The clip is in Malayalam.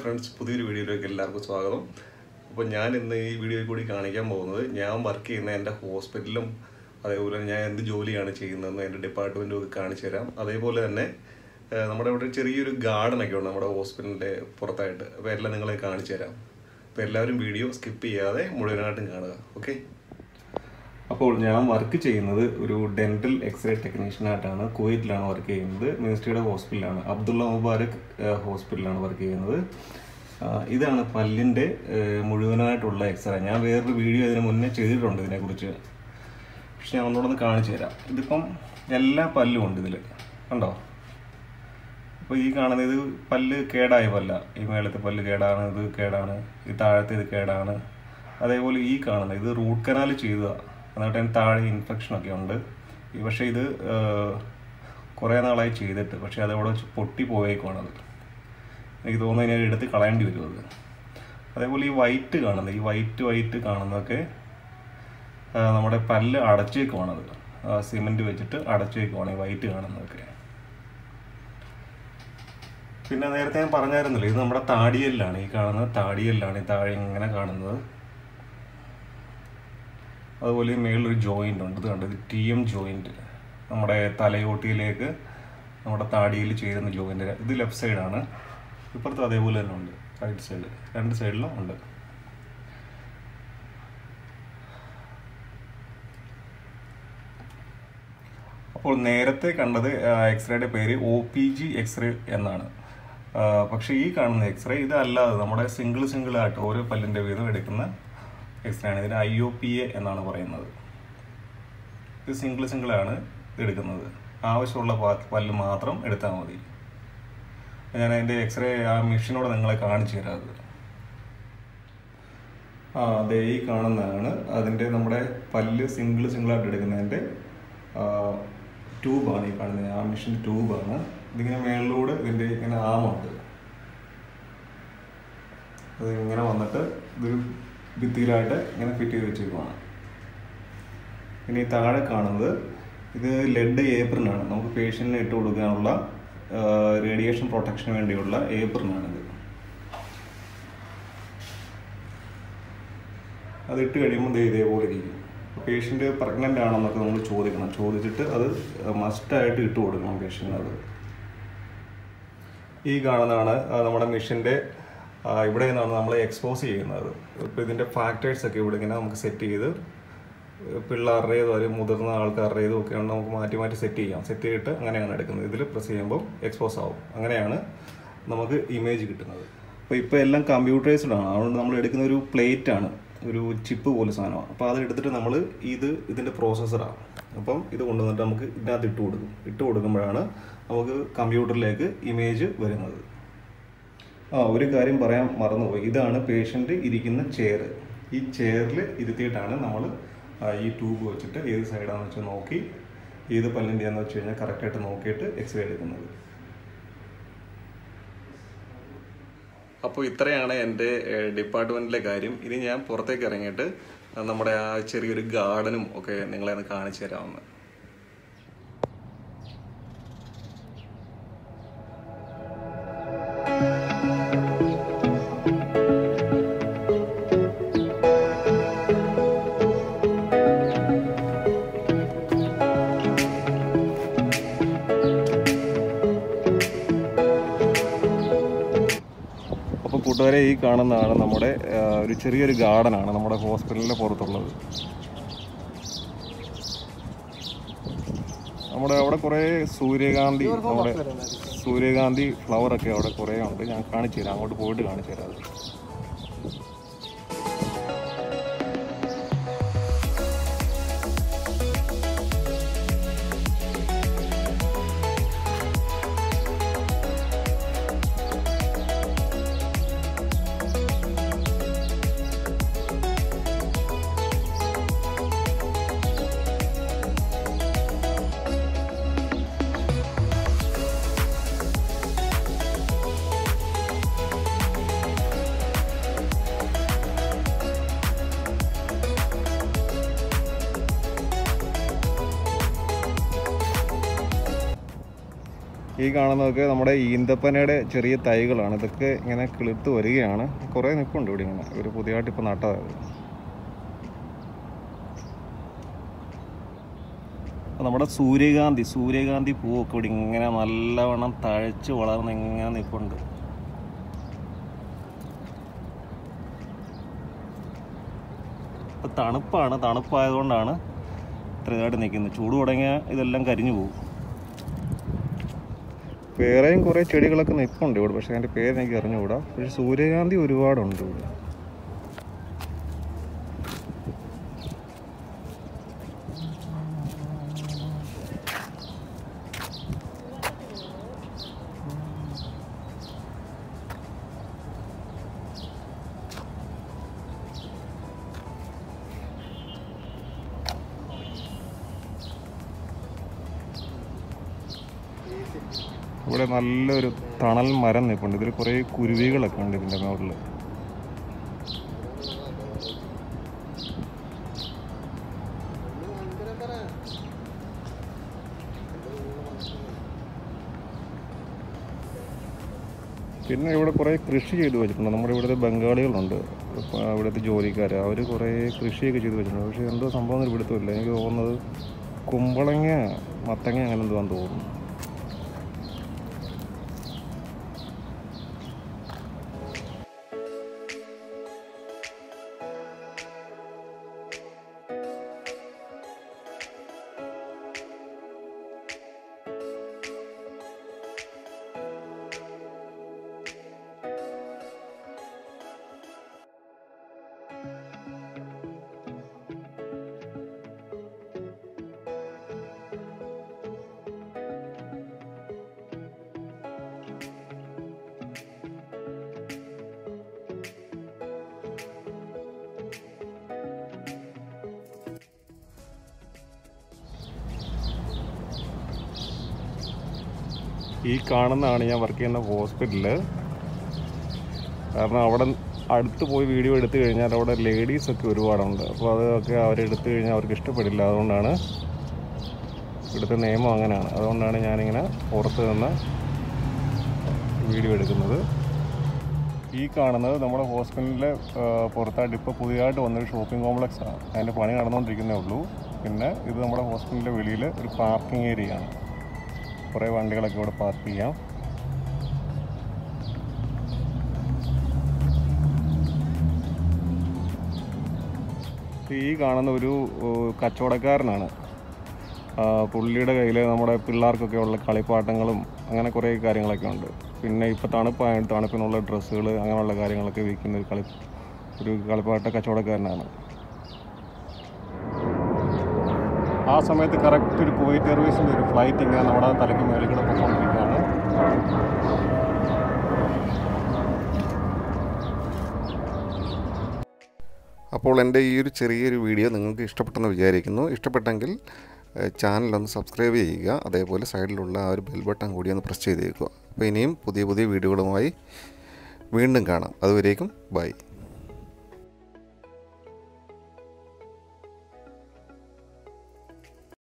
ഫ്രണ്ട്സ് പുതിയൊരു വീഡിയോയിലേക്ക് എല്ലാവർക്കും സ്വാഗതം അപ്പോൾ ഞാൻ ഇന്ന് ഈ വീഡിയോയിൽ കൂടി കാണിക്കാൻ പോകുന്നത് ഞാൻ വർക്ക് ചെയ്യുന്ന എൻ്റെ ഹോസ്പിറ്റലും അതേപോലെ ഞാൻ എന്ത് ജോലിയാണ് ചെയ്യുന്നതെന്ന് എൻ്റെ ഡിപ്പാർട്ട്മെൻറ്റും ഒക്കെ കാണിച്ചു തരാം അതേപോലെ തന്നെ ഏഹ്, നമ്മുടെ ഇവിടെ ചെറിയൊരു ഗാർഡൻ ഒക്കെ ഉണ്ട് നമ്മുടെ ഹോസ്പിറ്റലിൻ്റെ പുറത്തായിട്ട് അപ്പോൾ എല്ലാം നിങ്ങളെ കാണിച്ചു തരാം അപ്പോൾ എല്ലാവരും വീഡിയോ സ്കിപ്പ് ചെയ്യാതെ മുഴുവനായിട്ടും കാണുക ഓക്കെ അപ്പോൾ ഞാൻ വർക്ക് ചെയ്യുന്നത് ഒരു ഡെന്റൽ എക്സ്റേ ടെക്നീഷ്യനായിട്ടാണ് കുവൈറ്റിലാണ് വർക്ക് ചെയ്യുന്നത് മിനിസ്ട്രിയുടെ ഹോസ്പിറ്റലാണ് അബ്ദുള്ള മുബാരക് ഏഹ്, ഹോസ്പിറ്റലാണ് വർക്ക് ചെയ്യുന്നത് ആ, ഇതാണ് പല്ലിൻ്റെ ഏഹ്, മുഴുവനായിട്ടുള്ള എക്സ്റേ ഞാൻ വേറൊരു വീഡിയോ ഇതിന് മുന്നേ ചെയ്തിട്ടുണ്ട് ഇതിനെക്കുറിച്ച് പക്ഷെ ഞാൻ ഒന്നുകൂടെ ഒന്ന് കാണിച്ചു തരാം ഇതിപ്പം എല്ലാ പല്ലും ഉണ്ട് ഇതിൽ കണ്ടോ അപ്പോൾ ഈ കാണുന്ന ഇത് പല്ല് കേടായ പല്ല ഈ മേളത്തെ പല്ല് കേടാണ് ഇത് കേടാണ് ഈ താഴത്തെ ഇത് കേടാണ് അതേപോലെ ഈ കാണുന്ന ഇത് റൂട്ട് കനാൽ ചെയ്തതാണ് എന്നിട്ട് അതിന് താഴെ ഇൻഫെക്ഷനൊക്കെ ഉണ്ട് ഈ പക്ഷേ ഇത് കുറേ നാളായി ചെയ്തിട്ട് പക്ഷേ അതവിടെ വെച്ച് പൊട്ടി പോയേക്കുവാണത് എനിക്ക് തോന്നുന്നു ഇനി എടുത്ത് കളയേണ്ടി വരും അത് അതേപോലെ ഈ വൈറ്റ് കാണുന്നത് ഈ വൈറ്റ് വൈറ്റ് കാണുന്നതൊക്കെ ആ, നമ്മുടെ പല്ല് അടച്ചേക്കുവാണത് സിമെൻറ്റ് വെച്ചിട്ട് അടച്ചേക്കുവാണ് ഈ വൈറ്റ് കാണുന്നതൊക്കെ പിന്നെ നേരത്തെ ഞാൻ പറഞ്ഞായിരുന്നല്ലോ ഇത് നമ്മുടെ താടിയല്ലാണ് ഈ കാണുന്നത് താടിയല്ലാണ് ഈ താഴെ ഇങ്ങനെ കാണുന്നത് അതുപോലെ ഈ മേളിലൊരു ജോയിൻ്റ് ഉണ്ട് ഇത് കണ്ടത് ടി എം ജോയിൻ്റ് നമ്മുടെ തലയോട്ടിയിലേക്ക് നമ്മുടെ താടിയിൽ ചേരുന്ന ജോയിൻ്റ് ഇത് ലെഫ്റ്റ് സൈഡാണ് ഇപ്പുറത്ത് അതേപോലെ തന്നെ ഉണ്ട് റൈറ്റ് സൈഡ് രണ്ട് സൈഡിലും ഉണ്ട് അപ്പോൾ നേരത്തെ കണ്ടത് എക്സ്റേയുടെ പേര് ഒ പി ജി എക്സ്റേ എന്നാണ് ആ, പക്ഷേ ഈ കാണുന്ന എക്സ്റേ ഇതല്ലാതെ നമ്മുടെ സിംഗിൾ സിംഗിൾ ആയിട്ട് ഓരോ പല്ലിൻ്റെ വീതം എടുക്കുന്ന എക്സ്റേ ആണ് ഇതിന് ഐ ഒ പി എ എന്നാണ് പറയുന്നത് ഇത് സിംഗിൾ സിംഗിൾ ആണ് എടുക്കുന്നത് ആവശ്യമുള്ള പാ- പല്ല് മാത്രം എടുത്താൽ മതി ഞാൻ അതിൻ്റെ എക്സ്റേ ആ മെഷീനോട് നിങ്ങളെ കാണിച്ചു തരാം അത് ആ അതെ ഈ കാണുന്നതാണ് അതിൻ്റെ നമ്മുടെ പല്ല് സിംഗിൾ സിംഗിളായിട്ട് എടുക്കുന്നതിൻ്റെ ട്യൂബാണ് ഈ കാണുന്നത് ആ മെഷീൻ്റെ ട്യൂബാണ് ഇതിങ്ങനെ മേളിലൂടെ ഇതിൻ്റെ ഇങ്ങനെ ആമുണ്ട് അത് ഇങ്ങനെ വന്നിട്ട് ഇതൊരു ഭിത്തിയിലായിട്ട് ഇങ്ങനെ ഫിറ്റ് ചെയ്ത് വെച്ചേക്കുവാണ് ഇനി ഈ താഴെ കാണുന്നത് ഇത് ലെഡ് ഏപ്രിനാണ് നമുക്ക് പേഷ്യൻറ്റിന് ഇട്ട് കൊടുക്കാനുള്ള റേഡിയേഷൻ പ്രൊട്ടക്ഷന് വേണ്ടിയുള്ള ഏപ്രിനാണിത് അത് ഇട്ട് കഴിയുമ്പോൾ ദേ ഇതേപോലെ ഇരിക്കും പേഷ്യൻ്റ് പ്രഗ്നൻ്റ് ആണെന്നൊക്കെ നമ്മൾ ചോദിക്കണം ചോദിച്ചിട്ട് അത് മസ്റ്റായിട്ട് ഇട്ട് കൊടുക്കണം പേഷ്യൻ്റ് അത് ഈ കാണുന്നതാണ് ആ, നമ്മുടെ മിഷൻ്റെ ഇവിടെ നിന്നാണ് നമ്മൾ എക്സ്പോസ് ചെയ്യുന്നത് ഇപ്പോൾ ഇതിൻ്റെ ഫാക്ടേഴ്സൊക്കെ ഇവിടെ ഇങ്ങനെ നമുക്ക് സെറ്റ് ചെയ്ത് പിള്ളേരുടേതോ അല്ലെങ്കിൽ മുതിർന്ന ആൾക്കാരുടേതോ ഒക്കെ ആണ് നമുക്ക് മാറ്റി മാറ്റി സെറ്റ് ചെയ്യാം സെറ്റ് ചെയ്തിട്ട് അങ്ങനെയാണ് എടുക്കുന്നത് ഇതിൽ പ്രസ് ചെയ്യുമ്പോൾ എക്സ്പോസ് ആവും അങ്ങനെയാണ് നമുക്ക് ഇമേജ് കിട്ടുന്നത് അപ്പോൾ ഇപ്പോൾ എല്ലാം കമ്പ്യൂട്ടറൈസ്ഡ് ആണ് അതുകൊണ്ട് നമ്മൾ എടുക്കുന്ന ഒരു പ്ലേറ്റ് ആണ് ഒരു ചിപ്പ് പോലെ സാധനമാണ് അപ്പോൾ അത് എടുത്തിട്ട് നമ്മൾ ഇത് ഇതിൻ്റെ പ്രോസസ്സറാണ് അപ്പം ഇത് കൊണ്ടുവന്നിട്ട് നമുക്ക് ഇതിനകത്ത് ഇട്ട് കൊടുക്കും ഇട്ട് കൊടുക്കുമ്പോഴാണ് നമുക്ക് കമ്പ്യൂട്ടറിലേക്ക് ഇമേജ് വരുന്നത് ആ ഒരു കാര്യം പറയാൻ മറന്നുപോയി ഇതാണ് പേഷ്യൻ്റ് ഇരിക്കുന്ന ചെയർ ഈ ചെയറിൽ ഇരുത്തിയിട്ടാണ് നമ്മൾ ഈ ട്യൂബ് വെച്ചിട്ട് ഏത് സൈഡാണെന്ന് വെച്ചാൽ നോക്കി ഏത് പല്ലിൻ്റെയാണെന്ന് വെച്ച് കഴിഞ്ഞാൽ കറക്റ്റായിട്ട് നോക്കിയിട്ട് എക്സ്റേ എടുക്കുന്നത് അപ്പോൾ ഇത്രയാണ് എൻ്റെ ഡിപ്പാർട്ട്മെൻറ്റിലെ കാര്യം ഇനി ഞാൻ പുറത്തേക്ക് ഇറങ്ങിയിട്ട് നമ്മുടെ ആ ചെറിയൊരു ഗാർഡനും ഒക്കെ നിങ്ങളെ ഒന്ന് കാണിച്ചു തരാമെന്ന് അപ്പോൾ കൂട്ടുകാരെ ഈ കാണുന്നതാണ് നമ്മുടെ ആ, ഒരു ചെറിയൊരു ഗാർഡനാണ് നമ്മുടെ ഹോസ്പിറ്റലിൻ്റെ പുറത്തുള്ളത് നമ്മുടെ അവിടെ കുറേ സൂര്യകാന്തി നമ്മുടെ സൂര്യകാന്തി ഫ്ലവർ ഒക്കെ അവിടെ കുറേ ഉണ്ട് ഞാൻ കാണിച്ചു തരാം അങ്ങോട്ട് പോയിട്ട് കാണിച്ചു തരാം അത് ഈ കാണുന്നതൊക്കെ നമ്മുടെ ഈന്തപ്പനയുടെ ചെറിയ തൈകളാണ് ഇതൊക്കെ ഇങ്ങനെ കിളുത്ത് വരികയാണ് കുറേ നിൽപ്പുണ്ട് ഇവിടെ ഇങ്ങനെ ഒരു പുതിയതായിട്ട് ഇപ്പോൾ നട്ടതാണ് അപ്പോൾ നമ്മുടെ സൂര്യകാന്തി സൂര്യകാന്തി പൂവൊക്കെ ഇവിടെ ഇങ്ങനെ നല്ലവണ്ണം തഴച്ച് വളർന്ന് ഇങ്ങനെ നിൽപ്പുണ്ട് ഇപ്പം തണുപ്പാണ് തണുപ്പായതുകൊണ്ടാണ് ഇത്രയായിട്ട് നിൽക്കുന്നത് ചൂട് തുടങ്ങിയാൽ ഇതെല്ലാം കരിഞ്ഞു പോകും വേറെയും കുറേ ചെടികളൊക്കെ നിൽപ്പുണ്ട് ഇവിടെ പക്ഷേ അതിൻ്റെ പേര് എനിക്ക് അറിഞ്ഞുകൂടാ പക്ഷേ സൂര്യകാന്തി ഒരുപാടുണ്ട് ഇവിടെ ഇവിടെ നല്ലൊരു തണൽ മരം നിൽപ്പുണ്ട് ഇതിൽ കുറേ കുരുവികളൊക്കെ ഉണ്ട് ഇതിൻ്റെ മുകളിൽ പിന്നെ ഇവിടെ കുറേ കൃഷി ചെയ്ത് വെച്ചിട്ടുണ്ട് നമ്മുടെ ഇവിടുത്തെ ബംഗാളികളുണ്ട് ഇപ്പം ഇവിടുത്തെ ജോലിക്കാർ അവർ കുറേ കൃഷിയൊക്കെ ചെയ്ത് വെച്ചിട്ടുണ്ട് പക്ഷേ എന്തോ സംഭവം ഒന്നും പിടുത്തമില്ല എനിക്ക് തോന്നുന്നത് കുമ്പളങ്ങ മത്തങ്ങ അങ്ങനെ എന്തോ ആണെന്ന് തോന്നുന്നു ഈ കാണുന്നതാണ് ഞാൻ വർക്ക് ചെയ്യുന്ന ഹോസ്പിറ്റലിൽ കാരണം അവിടെ അടുത്ത് പോയി വീഡിയോ എടുത്തു കഴിഞ്ഞാൽ അവിടെ ലേഡീസ് ഒക്കെ ഒരുപാടുണ്ട് അപ്പോൾ അതൊക്കെ അവരെടുത്തു കഴിഞ്ഞാൽ അവർക്ക് ഇഷ്ടപ്പെടില്ല അതുകൊണ്ടാണ് ഇവിടുത്തെ നിയമം അങ്ങനെയാണ് അതുകൊണ്ടാണ് ഞാനിങ്ങനെ പുറത്ത് നിന്ന് വീഡിയോ എടുക്കുന്നത് ഈ കാണുന്നത് നമ്മുടെ ഹോസ്പിറ്റലിൻ്റെ പുറത്തായിട്ട് ഇപ്പോൾ പുതിയതായിട്ട് വന്നൊരു ഷോപ്പിംഗ് കോംപ്ലക്സ് ആണ് അതിൻ്റെ പണി നടന്നുകൊണ്ടിരിക്കുന്നേ ഉള്ളൂ പിന്നെ ഇത് നമ്മുടെ ഹോസ്പിറ്റലിൻ്റെ വെളിയിൽ ഒരു പാർക്കിംഗ് ഏരിയ ആണ് കുറേ വണ്ടികളൊക്കെ ഇവിടെ പാർക്ക് ചെയ്യാം ഈ കാണുന്ന ഒരു ഏഹ്, കച്ചവടക്കാരനാണ് ആ, പുള്ളിയുടെ കയ്യിൽ നമ്മുടെ പിള്ളേർക്കൊക്കെ ഉള്ള കളിപ്പാട്ടങ്ങളും അങ്ങനെ കുറേ കാര്യങ്ങളൊക്കെ ഉണ്ട് പിന്നെ ഇപ്പോൾ തണുപ്പായതുകൊണ്ട് തണുപ്പിനുള്ള ഡ്രസ്സുകൾ അങ്ങനെയുള്ള കാര്യങ്ങളൊക്കെ വിൽക്കുന്ന ഒരു കളി ഒരു കളിപ്പാട്ട കച്ചവടക്കാരനാണ് ആ സമയത്ത് കറക്റ്റ് ഒരു കുവൈറ്റ് എയർവേസിൻ്റെ ഒരു ഫ്ലൈറ്റ് ഇങ്ങനെ നമ്മുടെ തലയ്ക്ക് മേളിൽ കൂടെ പോയിക്കൊണ്ടിരിക്കുകയാണ് അപ്പോൾ എൻ്റെ ഈ ഒരു ചെറിയൊരു വീഡിയോ നിങ്ങൾക്ക് ഇഷ്ടപ്പെട്ടെന്ന് വിചാരിക്കുന്നു ഇഷ്ടപ്പെട്ടെങ്കിൽ ഏഹ്, ചാനലൊന്ന് സബ്സ്ക്രൈബ് ചെയ്യുക അതേപോലെ സൈഡിലുള്ള ആ ഒരു ബെൽ ബട്ടൺ കൂടി ഒന്ന് പ്രസ് ചെയ്തേക്കുക അപ്പോൾ ഇനിയും പുതിയ പുതിയ വീഡിയോകളുമായി വീണ്ടും കാണാം അതുവരേക്കും ബൈ